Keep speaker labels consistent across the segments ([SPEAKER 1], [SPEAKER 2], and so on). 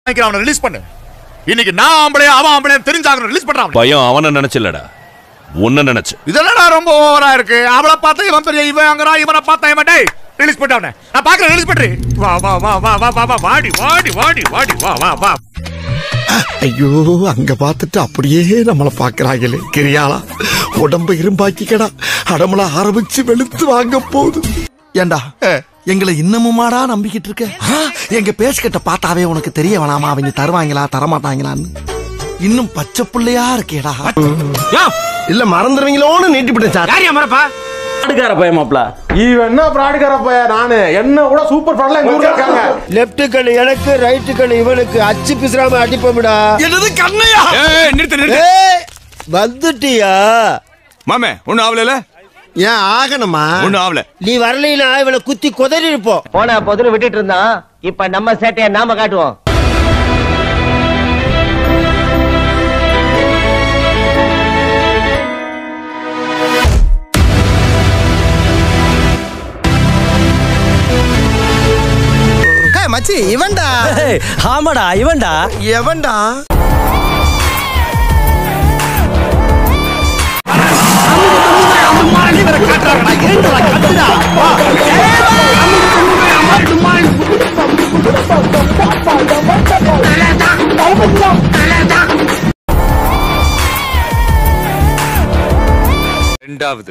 [SPEAKER 1] நினைக்கிறேன் அவனை ரிலீஸ் பண்ணு இன்னைக்கு நான் ஆம்பளையா அவன் ஆம்பளையா தெரிஞ்சாகணும் ரிலீஸ் பண்றான் அவனை.
[SPEAKER 2] பயம் அவனை நினைச்சில்லடா உன்னை நினைச்சு
[SPEAKER 1] இதெல்லாம் ரொம்ப ஓவரா இருக்கு அவளை பார்த்தா இவன் பெரிய இவன் அங்கறான் இவனை பார்த்தா இவன் டேய் ரிலீஸ் பண்ணு அவனை நான் பாக்குறேன் ரிலீஸ் பண்றி வா வா வா வா வா வா வா வாடி வாடி வாடி வாடி வா வா வா
[SPEAKER 3] ஐயோ அங்க பார்த்துட்டு அப்படியே நம்மள பாக்குறாங்களே கிரியாளா உடம்ப இரும்பாக்கிக்கடா அடமல ஆரம்பிச்சு வெளுத்து வாங்க போகுது ஏண்டா எங்களை இன்னமுமாடா நம்பிக்கிட்டு இருக்க ஆ, எங்க பேசுகிட்ட பார்த்தாவே உனக்கு தெரிய வேணாமா அவங்க தருவாங்களா தரமாட்டாங்களான்னு இன்னும் பச்சை புள்ளையா இருக்கேடா இல்ல மறந்துடுவீங்களோன்னு நீட்டிவிட்டேன் சார்
[SPEAKER 4] ஆடுகார பயமாப்ல
[SPEAKER 5] இவன் என்ன பிராடுக்கார பைய நானு என்ன கூட சூப்பர் ஃப்ரெண்ட்ல எங்க ஊர்ல இருக்காங்க
[SPEAKER 6] லெப்ட் கண் எனக்கு ரைட் கண் இவனுக்கு அச்சு பிசுறாம அடிப்போம்டா
[SPEAKER 3] என்னது கண்ணையா
[SPEAKER 7] நிறுத்து நிறுத்து
[SPEAKER 6] ஏய், வந்துட்டியா
[SPEAKER 7] மாமே ஒன்னும் ஆகல
[SPEAKER 6] ஏன் ஆகணுமா
[SPEAKER 7] ஒன்னும் ஆகல
[SPEAKER 6] நீ வரலைன்னா இவனை குத்தி குதறி இருப்போம்
[SPEAKER 4] போன பொதுல விட்டுட்டு இருந்தான் இப்ப நம்ம சேட்டைய நாம காட்டுவோம்
[SPEAKER 3] மச்சி இவன்டா
[SPEAKER 6] ஆமாடா இவன்டா
[SPEAKER 3] எவன்டா
[SPEAKER 7] ரெண்டாவது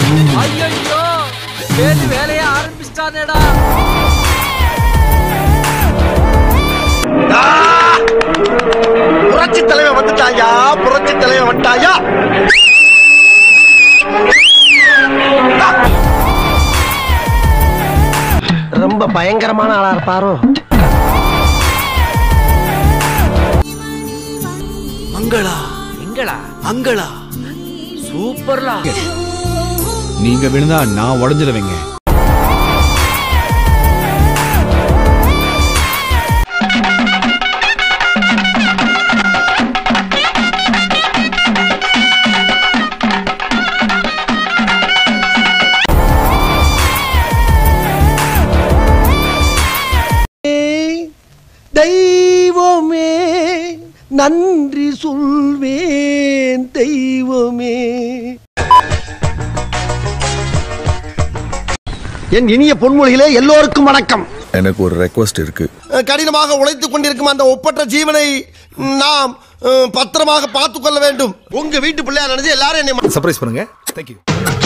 [SPEAKER 3] புரட்சி தலைவன் வந்துட்டாயா புரட்சி தலைவன் வந்துட்டாயா
[SPEAKER 6] ரொம்ப பயங்கரமான ஆளா இருப்பாரோ
[SPEAKER 3] மங்களா எங்களா மங்களா
[SPEAKER 8] நீங்க விழுந்தா நான் உடஞ்சிருவேங்க
[SPEAKER 6] தெய்வமே நன்றி சொல்வேன் தெய்வமே என் இனிய பொன்மொழிகளே எல்லோருக்கும் வணக்கம்
[SPEAKER 9] எனக்கு ஒரு ரெக்வஸ்ட் இருக்கு
[SPEAKER 3] கடினமாக உழைத்துக் கொண்டிருக்கும் அந்த ஒப்பற்ற ஜீவனை நாம் அஹ், பத்திரமாக பார்த்துக் கொள்ள வேண்டும் உங்க வீட்டு பிள்ளையா நினைச்சு எல்லாரும் என்னை
[SPEAKER 9] சர்ப்ரைஸ் பண்ணுங்க தேங்க்யூ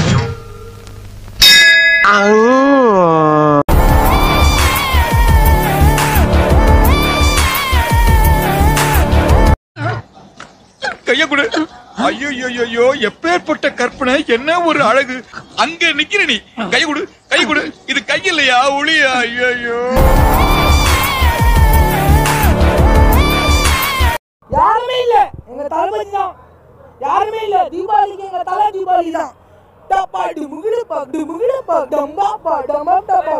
[SPEAKER 7] கைய கொடு ஐயோ ஐயோ எப்பேற்பட்ட கற்பனை என்ன ஒரு அழகு அங்க நிக்கிற நீ கை கொடு கை கொடு இது கை இல்லையா ஒளியா ஐயோ
[SPEAKER 10] யாருமே இல்ல எங்க தளபதி தான் யாருமே இல்ல தீபாவளிக்கு எங்க தலை தீபாவளி தான் டப்பா டுமுகிடு பாக் டுமுகிடு பாக் டம்பா பா டம்பா டப்பா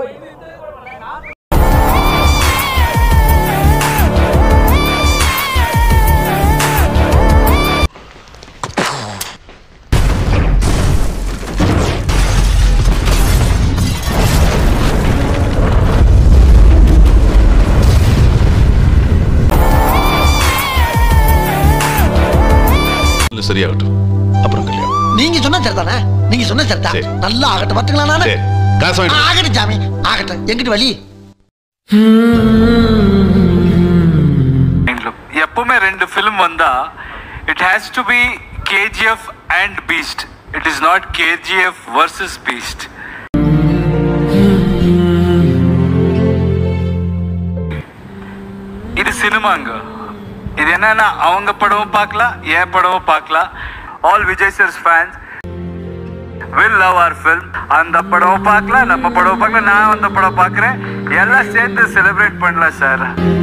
[SPEAKER 2] சரியாகட்டும் அப்புறம் கல்யாணம்
[SPEAKER 3] நீங்க சொன்ன சரிதானே நீங்க சொன்ன சரிதான்
[SPEAKER 2] சரி.
[SPEAKER 3] நல்லா ஆகட்டும் பாத்துங்களா நானு
[SPEAKER 2] சரி காசு வாங்கிட்டு வா.
[SPEAKER 3] ஆகட்டும் சாமி ஆகட்டும் எங்கிட்டு வழி
[SPEAKER 11] எப்பவுமே ரெண்டு ஃபிலிம் வந்தா it has to be KGF and Beast it is not KGF versus Beast இது சினிமாங்க இது என்னன்னா அவங்க படமும் பார்க்கலாம் என் படமும் பார்க்கலாம் all Vijay sir's fans will love our film அந்த படம் பார்க்கலாம் நம்ம படம் பார்க்கலாம் நான் அந்த படம் பார்க்குறேன் எல்லாம் சேர்ந்து செலிப்ரேட் பண்ணலாம் சார்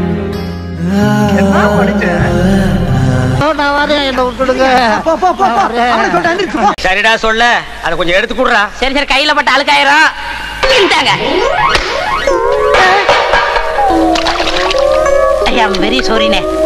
[SPEAKER 4] சரிடா சொல்ல அதை கொஞ்சம் எடுத்து குடுறா
[SPEAKER 10] சரி சரி கையில பட்ட அழுக்காயிரம் இந்தாங்க ஐ ஆம் வெரி சாரினே